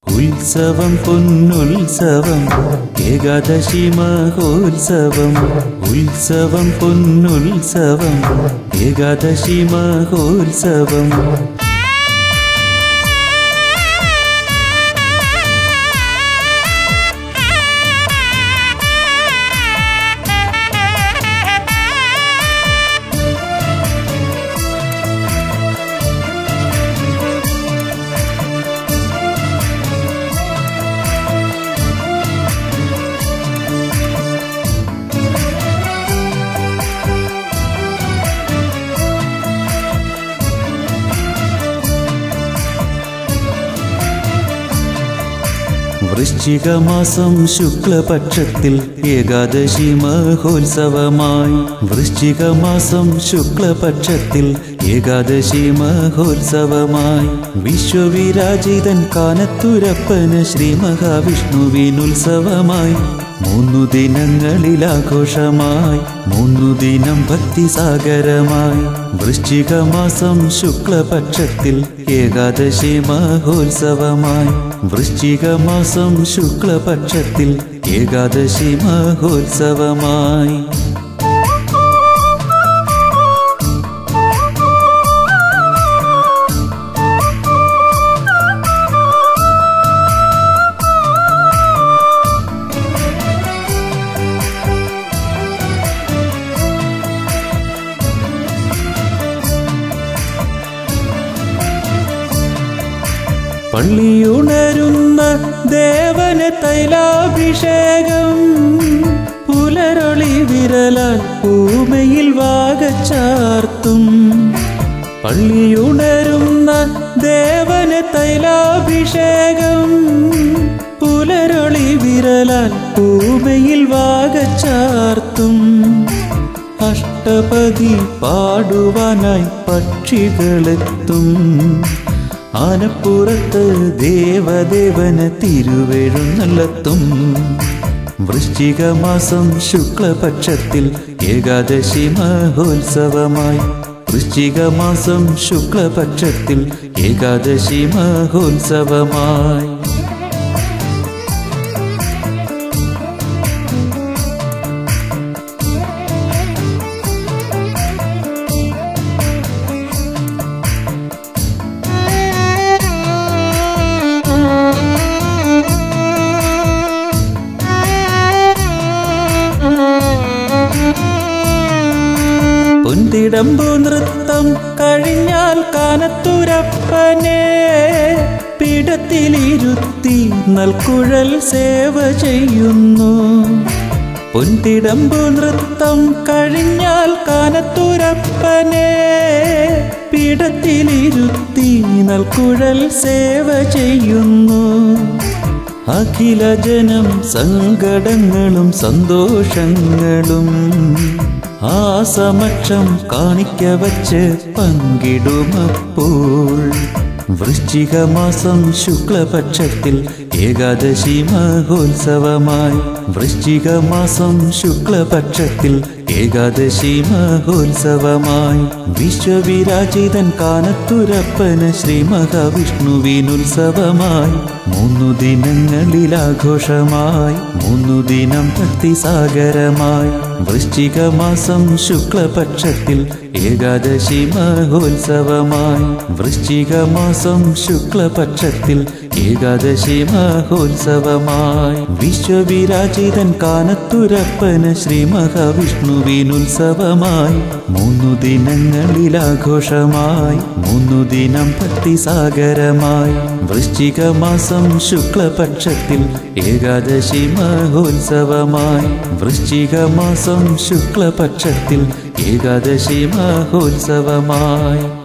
ഉത്സവം പൊന്നുത്സവം ഏകാദശി മഹോത്സവം ഉത്സവം പൊന്നുത്സവം ഏകാദശി മഹോത്സവം വൃശ്ചികമാസം ശുക്ലപക്ഷത്തിൽ ഏകാദശി മഹോത്സവമായി വൃശ്ചികമാസം ശുക്ലപക്ഷത്തിൽ ഏകാദശി മഹോത്സവമായി വിശ്വവിരാജിതൻ കാനത്തുരപ്പന് ശ്രീ മഹാവിഷ്ണുവിനുത്സവമായി മൂന്നു ദിനങ്ങളിൽ ആഘോഷമായി മൂന്നു ദിനം ഭക്തിസാഗരമായി വൃശ്ചികമാസം ശുക്ലപക്ഷത്തിൽ ഏകാദശി മഹോത്സവമായി വൃശ്ചികമാസം ശുക്ലപക്ഷത്തിൽ ഏകാദശി മഹോത്സവമായി പള്ളിയുണരുന്ന ദേവന് തൈലാഭിഷേകം പുലരൊളി വിരലാൽ പൂമയിൽ വാഗച്ചാർത്തും പള്ളിയുണരുന്ന ദേവന് തൈലാഭിഷേകം പുലരൊളി വിരലാൽ പൂമയിൽ വാഗച്ചാർത്തും അഷ്ടപതി പാടുവാനായി പക്ഷികളെത്തും ആനപ്പുറത്ത് ദേവദേവന് തിരുവെഴുന്നള്ളത്തും വൃശ്ചികമാസം ശുക്ലപക്ഷത്തിൽ ഏകാദശി മഹോത്സവമായി വൃശ്ചികമാസം ശുക്ലപക്ഷത്തിൽ ഏകാദശി മഹോത്സവമായി പൊന്തിടമ്പു നൃത്തം കഴിഞ്ഞാൽ കാനത്തുരപ്പനെ പീഠത്തിലിരുത്തി നൽകുഴൽ സേവ ചെയ്യുന്നു പൊന്തിടമ്പു നൃത്തം കഴിഞ്ഞാൽ കാനത്തുരപ്പനെ പീഠത്തിലിരുത്തി നൽകുഴൽ സേവ ചെയ്യുന്നു അഖില ജനം സങ്കടങ്ങളും സന്തോഷങ്ങളും ആ സമക്ഷം കാണിക്ക വച്ച് പങ്കിടുമപ്പോൾ വൃശ്ചികമാസം ശുക്ലപക്ഷത്തിൽ ഏകാദശി മഹോത്സവമായി വൃശ്ചികമാസം ശുക്ലപക്ഷത്തിൽ ഏകാദശി മഹോത്സവമായി വിശ്വവിരാജിതൻ കാനത്തുരപ്പന് ശ്രീ മഹാവിഷ്ണുവിനുത്സവമായി മൂന്നു ദിനങ്ങളിൽ ആഘോഷമായി മൂന്നു ദിനം ഭക്തിസാഗരമായി വൃശ്ചികമാസം ശുക്ലപക്ഷത്തിൽ ഏകാദശി മഹോത്സവമായി വൃശ്ചികമാസം ശുക്ലപക്ഷത്തിൽ ഏകാദശി മഹോത്സവമായി വിശ്വവിരാജിതൻ കാനത്തുരപ്പന് ശ്രീ മഹാവിഷ്ണുവിനുത്സവമായി മൂന്നു ദിനങ്ങളിൽ ആഘോഷമായി മൂന്നു ദിനം ഭക്തിസാഗരമായി വൃശ്ചികമാസം ശുക്ലപക്ഷത്തിൽ ഏകാദശി മഹോത്സവമായി വൃശ്ചികമാസം ശുക്ലപക്ഷത്തിൽ ഏകാദശി മഹോത്സവമായി